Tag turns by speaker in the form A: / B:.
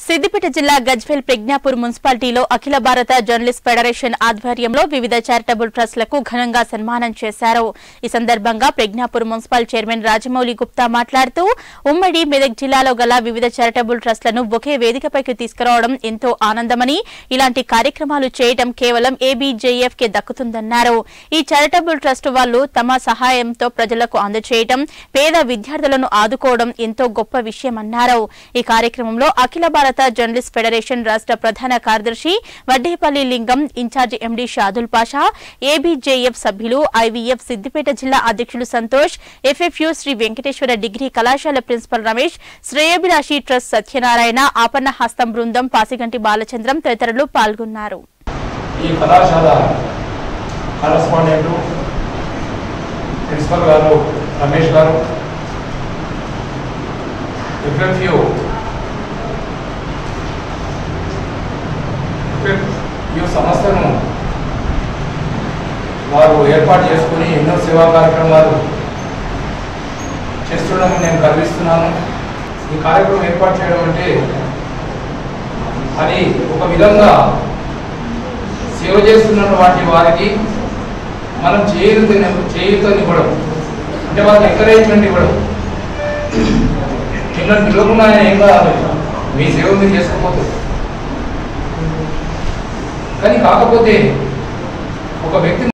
A: సిద్దిపేట జిల్లా గజ్వేల్ ప్రజ్ఞాపూర్ మున్సిపాలిటీలో అఖిల భారత జర్నలిస్ట్ ఫెడరేషన్ ఆధ్వర్యంలో వివిధ చారిటబుల్ ట్రస్టులకు ఘనంగా సన్మానం చేశారు ఈ సందర్భంగా ప్రజ్ఞాపూర్ మున్సిపల్ చైర్మన్ రాజమౌళి గుప్తా మాట్లాడుతూ ఉమ్మడి మెదక్ జిల్లాలో గల వివిధ చారిటబుల్ ట్రస్టులను ఒకే వేదికపైకి తీసుకురావడం ఎంతో ఆనందమని ఇలాంటి కార్యక్రమాలు చేయడం కేవలం ఏబీజేఎఫ్ కే దక్కుతుందన్నారు ఈ చారిటబుల్ ట్రస్ట్ వాళ్ళు తమ సహాయంతో ప్రజలకు అందజేయడం పేద విద్యార్థులను ఆదుకోవడం ఎంతో గొప్ప విషయమన్నారు ఈ కార్యక్రమంలో అఖిల భారత జర్నలిస్ట్ ఫెడరేషన్ రాష్ట్ర ప్రధాన కార్యదర్శి Vaddepalli Lingam in charge MD Shadul Pasha ABJF సభ్యులు ఐవీఎఫ్ సిద్దిపేట జిల్లా అధ్యక్షులు సంతోష్ ఎఫ్ఎఫ్యు శ్రీ వెంకటేశ్వర డిగ్రీ కళాశాల ప్రిన్సిపల్ రమేష్ శ్రేయభిలాషి ట్రస్ట్ సత్యనారాయణ ఆపన్న హస్తం బృందం పాసిగంటి బాలచంద్రం తదితరులు పాల్గొన్నారు
B: ఈ కళాశాల కరస్పాండెంట్ ప్రిన్సిపల్ గారు రమేష్ గారు ఎఫ్ఎఫ్యు ఎఫ్ఎఫ్యు సంస్థను వారు ఏర్పాటు చేసుకుని ఎన్నో సేవా కార్యక్రమాలు చేస్తుండడం నేను గర్విస్తున్నాను ఈ కార్యక్రమం ఏర్పాటు చేయడం అంటే అది ఒక విధంగా సేవ చేస్తున్నటువంటి వారికి మనం చేయూత చేయూతనివ్వడం అంటే వాళ్ళకి ఎంకరేజ్మెంట్ ఇవ్వడం మిమ్మల్ని పిలవకుండా ఆయన ఏం కాదు మీ సేవ మీరు చేసుకోకపోతే కానీ కాకపోతే ఒక వ్యక్తి